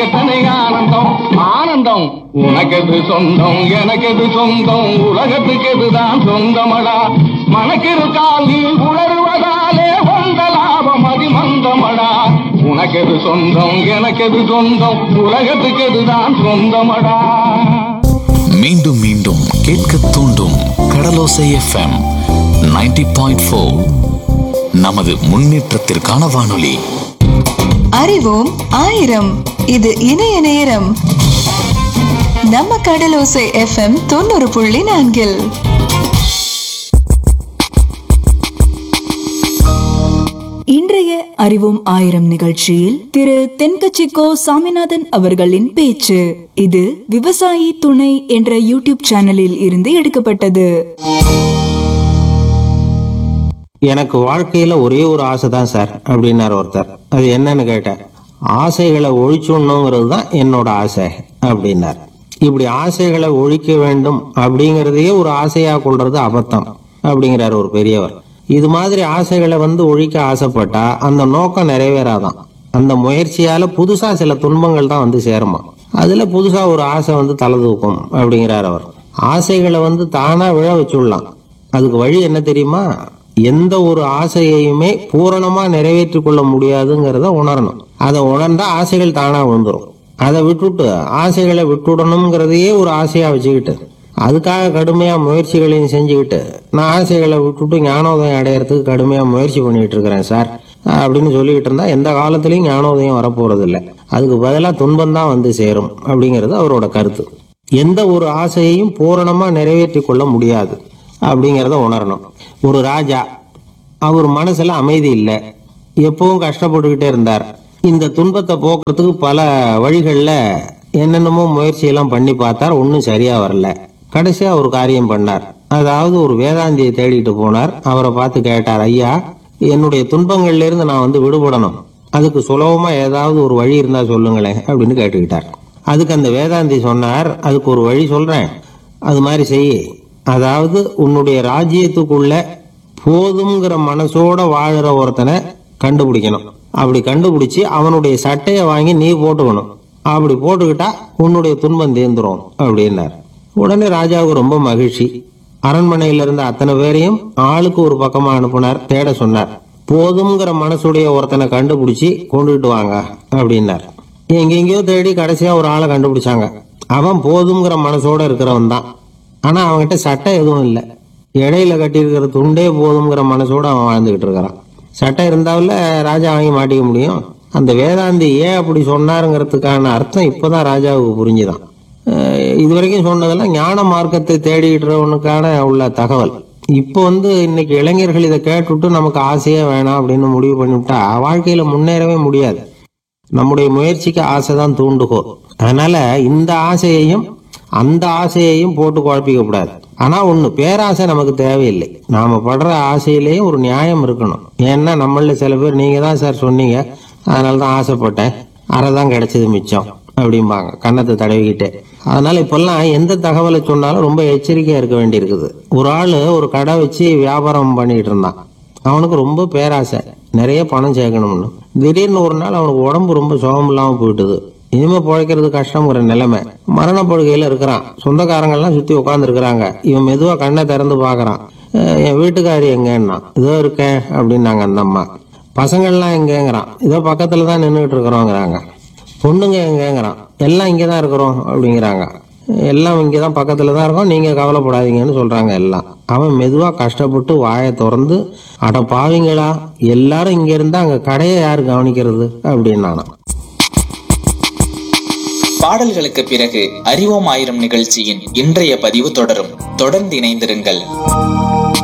எத்தனை ஆனந்தம் ஆனந்தம் உனக்கெது சொந்தம் எனக்கெது சொந்தம் உலகத்துக்கு எதுதான் சொந்தமடா மனக்கிருக்கால் நீ உணர்வதாலே வந்த லாபம் அதிமந்தமடா உனக்கெது சொந்தம் எனக்கெது சொந்தம் உலகத்துக்கு எதுதான் சொந்தமடா மீண்டும் மீண்டும் கேட்க தூண்டும் கடலோசை எஃப்எம் 90.4 பாயிண்ட் நமது முன்னேற்றத்திற்கான வானொலி அறிவோம் ஆயிரம் இது இணைய நேரம் நம்ம கடலோசை எஃப்எம் தொண்ணூறு புள்ளி நான்கில் இன்றைய அறிவோம் ஆயிரம் நிகழ்ச்சியில் திரு தென்கச்சிக்கோ சாமிநாதன் அவர்களின் பேச்சு இது விவசாயி துணை என்ற யூடியூப் சேனலில் இருந்து எடுக்கப்பட்டது எனக்கு வாழ்க்கையில ஒரே ஒரு ஆசை தான் சார் அப்படின்னார் ஒருத்தர் அது என்னன்னு கேட்டேன் ஆசைகளை ஒழிச்சுடணுங்கிறது தான் என்னோட ஆசை அப்படின்னார் இப்படி ஆசைகளை ஒழிக்க வேண்டும் அப்படிங்கிறதையே ஒரு ஆசையா கொள்றது அபத்தம் அப்படிங்கிறார் ஒரு பெரியவர் இது மாதிரி ஆசைகளை வந்து ஒழிக்க ஆசைப்பட்டா அந்த நோக்கம் நிறைவேறாதான் அந்த முயற்சியால புதுசா சில துன்பங்கள் தான் வந்து சேருமா அதுல புதுசா ஒரு ஆசை வந்து தலை தூக்கும் அப்படிங்கிறார் அவர் ஆசைகளை வந்து தானா விழ வச்சுடலாம் அதுக்கு வழி என்ன தெரியுமா எந்த ஒரு ஆசையையுமே பூரணமா நிறைவேற்றி கொள்ள முடியாதுங்கிறத உணரணும் அதை உணர்ந்தா ஆசைகள் தானா விழுந்துரும் அதை விட்டுட்டு ஆசைகளை விட்டுடணுங்கிறதையே ஒரு ஆசையா வச்சுக்கிட்டு அதுக்காக கடுமையா முயற்சிகளையும் செஞ்சுக்கிட்டு நான் ஆசைகளை விட்டுட்டு ஞானோதயம் அடையறதுக்கு கடுமையா முயற்சி பண்ணிட்டு இருக்கிறேன் சார் அப்படின்னு சொல்லிக்கிட்டு இருந்தா எந்த காலத்திலயும் ஞானோதயம் வரப்போறது இல்லை அதுக்கு பதிலா துன்பம் தான் வந்து சேரும் அப்படிங்கிறது அவரோட கருத்து எந்த ஒரு ஆசையையும் பூரணமா நிறைவேற்றி கொள்ள முடியாது அப்படிங்கிறத உணரணும் ஒரு ராஜா அவர் மனசுல அமைதி இல்லை எப்பவும் கஷ்டப்பட்டுக்கிட்டே இருந்தார் இந்த துன்பத்தை போக்குறதுக்கு பல வழிகளில் என்னென்னமோ முயற்சியெல்லாம் பண்ணி பார்த்தார் ஒன்றும் சரியா வரல கடைசியா ஒரு காரியம் பண்ணார் அதாவது ஒரு வேதாந்தியை தேடிட்டு போனார் அவரை பார்த்து கேட்டார் ஐயா என்னுடைய துன்பங்கள்ல இருந்து நான் வந்து விடுபடணும் அதுக்கு சுலபமா ஏதாவது ஒரு வழி இருந்தா சொல்லுங்களேன் அப்படின்னு கேட்டுக்கிட்டார் அதுக்கு அந்த வேதாந்தி சொன்னார் அதுக்கு ஒரு வழி சொல்றேன் அது மாதிரி செய் அதாவது உன்னுடைய ராஜ்யத்துக்குள்ள போதுங்கிற மனசோட வாழுற ஒருத்தனை கண்டுபிடிக்கணும் அப்படி கண்டுபிடிச்சு அவனுடைய சட்டையை வாங்கி நீ போட்டுக்கணும் அப்படி போட்டுக்கிட்டா உன்னுடைய துன்பம் தேர்ந்துரும் அப்படின்னார் உடனே ராஜாவுக்கு ரொம்ப மகிழ்ச்சி அரண்மனையில இருந்த அத்தனை பேரையும் ஆளுக்கு ஒரு பக்கமா அனுப்புனார் தேட சொன்னார் போதுங்கிற மனசுடைய ஒருத்தனை கண்டுபிடிச்சி கொண்டுகிட்டு வாங்க அப்படின்னார் எங்கெங்கயோ தேடி கடைசியா ஒரு ஆளை கண்டுபிடிச்சாங்க அவன் போதுங்கிற மனசோட இருக்கிறவன் தான் ஆனா அவன்கிட்ட சட்டை எதுவும் இல்லை இடையில கட்டியிருக்கிற துண்டே போதுங்கிற மனசோட அவன் வாழ்ந்துகிட்டு இருக்கிறான் சட்டை இருந்தாவில் ராஜா வாங்கி மாட்டிக்க முடியும் அந்த வேதாந்தி ஏன் அப்படி சொன்னாருங்கிறதுக்கான அர்த்தம் இப்போதான் ராஜாவுக்கு புரிஞ்சுதான் அஹ் இது வரைக்கும் சொன்னதெல்லாம் ஞான மார்க்கத்தை தேடிக்கிறவனுக்கான உள்ள தகவல் இப்போ வந்து இன்னைக்கு இளைஞர்கள் இதை கேட்டுவிட்டு நமக்கு ஆசையே வேணாம் அப்படின்னு முடிவு பண்ணிவிட்டா வாழ்க்கையில முன்னேறவே முடியாது நம்முடைய முயற்சிக்கு ஆசை தான் தூண்டுகோல் அதனால இந்த ஆசையையும் அந்த ஆசையையும் போட்டு குழப்பிக்க கூடாது ஆனா ஒண்ணு பேராசை நமக்கு தேவையில்லை நாம படுற ஆசையிலேயே ஒரு நியாயம் இருக்கணும் ஏன்னா நம்மள சில பேர் நீங்க தான் சார் சொன்னீங்க அதனால தான் ஆசைப்பட்டேன் அரை தான் கிடைச்சது மிச்சம் அப்படிம்பாங்க கன்னத்தை தடவிக்கிட்டே அதனால இப்பெல்லாம் எந்த தகவலை சொன்னாலும் ரொம்ப எச்சரிக்கையா இருக்க வேண்டியிருக்குது ஒரு ஆளு ஒரு கடை வச்சு வியாபாரம் பண்ணிட்டு இருந்தான் அவனுக்கு ரொம்ப பேராசை நிறைய பணம் சேர்க்கணும்னு திடீர்னு ஒரு நாள் அவனுக்கு உடம்பு ரொம்ப சுகம் இல்லாம போயிட்டுது இனிமே பிழைக்கிறது கஷ்டங்கிற நிலைமை மரணப்படுகையில இருக்கிறான் சொந்தக்காரங்க எல்லாம் சுத்தி உட்கார்ந்து இருக்கிறாங்க இவன் மெதுவா கண்ணை திறந்து பாக்குறான் அஹ் என் வீட்டுக்காரி எங்கன்னா இதோ இருக்கேன் அப்படின்னாங்க அந்த அம்மா பசங்கள்லாம் எங்கேங்கிறான் இதோ பக்கத்துல தான் நின்றுட்டு இருக்கிறோங்கிறாங்க பொண்ணுங்க எங்கேங்கிறான் எல்லாம் இங்கே தான் இருக்கிறோம் அப்படிங்கிறாங்க எல்லாம் இங்கே தான் பக்கத்தில் தான் இருக்கோம் நீங்கள் கவலைப்படாதீங்கன்னு சொல்கிறாங்க எல்லாம் அவன் மெதுவாக கஷ்டப்பட்டு வாயை திறந்து அட பாவிங்களா எல்லாரும் இங்கே இருந்தால் அங்கே கடையை யார் கவனிக்கிறது அப்படின்னானா பாடல்களுக்கு பிறகு அறிவோம் ஆயிரம் நிகழ்ச்சியின் இன்றைய பதிவு தொடரும் தொடர்ந்து இணைந்திருங்கள்